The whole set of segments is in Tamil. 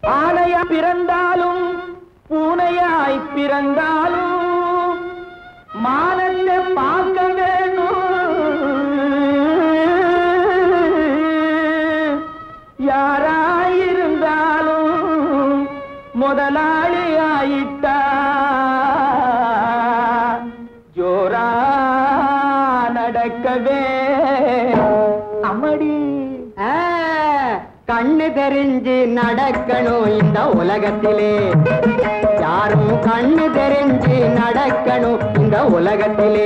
ஆனையா பிறந்தாலும் பூனையாய் பிறந்தாலும் மானத்தை பார்க்க வேணும் யாராயிருந்தாலும் முதலாளி ஆயிட்டா ஜோரா நடக்கவே அம்மடி ஆ, கண்ணு தெரிஞ்சு நடக்கணும் இந்த உலகத்திலே யாரும் கண்ணு தெரிஞ்சு நடக்கணும் இந்த உலகத்திலே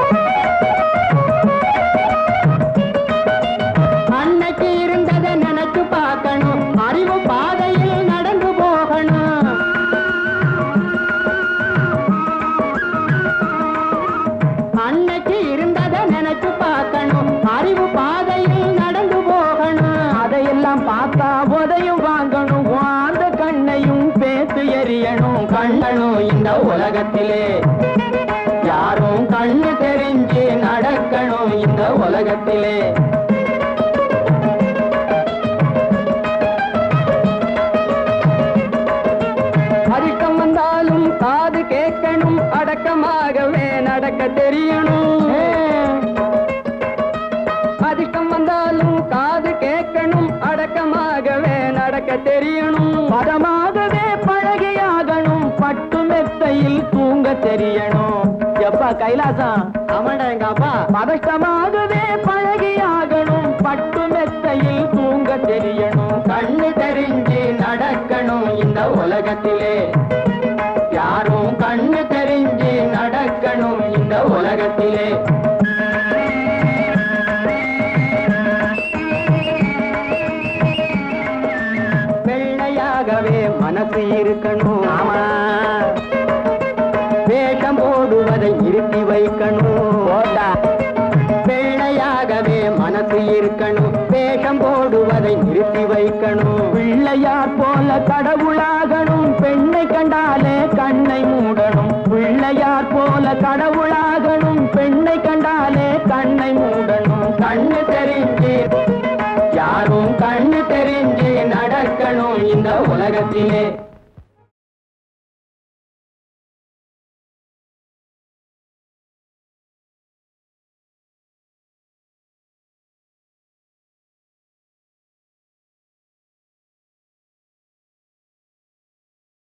அன்னைக்கு இருந்ததை நினைச்சு பார்க்கணும் அறிவு பாதையில் நடந்து போகணும் அன்னைக்கு இருந்ததை நினைச்சு பார்க்கணும் அறிவு பாதையில் நடந்து போகணும் அதையெல்லாம் பார்த்தா உதையும் வாங்கணும் அந்த கண்ணையும் பேத்து எறியணும் கண்ணனும் இந்த உலகத்திலே யாரும் கண்ணு தெரிஞ்சு நடக்கணும் இந்த உலகத்திலே அதிர்ஷ்டம் வந்தாலும் காது கேட்கணும் அடக்கமாகவே நடக்க தெரியணும் அதிர்ஷ்டம் வந்தாலும் காது கேட்கணும் அடக்கமாகவே நடக்க தெரியணும் பதமாகவே பழகியாகணும் பட்டு மெத்தையில் தூங்க தெரியணும் எப்பா கைலாசம் ஆமாண்டா எங்க அப்பா பதஷ்டமாகவே பழகியாகணும் பட்டு மெத்தையில் தூங்க தெரியணும் கண்ணு தெரிஞ்சு நடக்கணும் இந்த உலகத்திலே யாரும் கண்ணு தெரிஞ்சு நடக்கணும் இந்த உலகத்திலே வெள்ளையாகவே மனசு இருக்கணும் ஆமா வேஷம் போடுவதை நிறுத்தி வைக்கணும் போடா. வெள்ளையாகவே மனசு இருக்கணும் வேஷம் போடுவதை நிறுத்தி வைக்கணும் பிள்ளையார் போல கடவுளாகணும் பெண்ணை கண்டாலே கண்ணை மூடணும் பிள்ளையார் போல கடவுளாகணும் பெண்ணை கண்டாலே கண்ணை மூடணும் கண்ணு தெரிஞ்சு யாரும் கண்ணு தெரிஞ்சு நடக்கணும் இந்த உலகத்திலே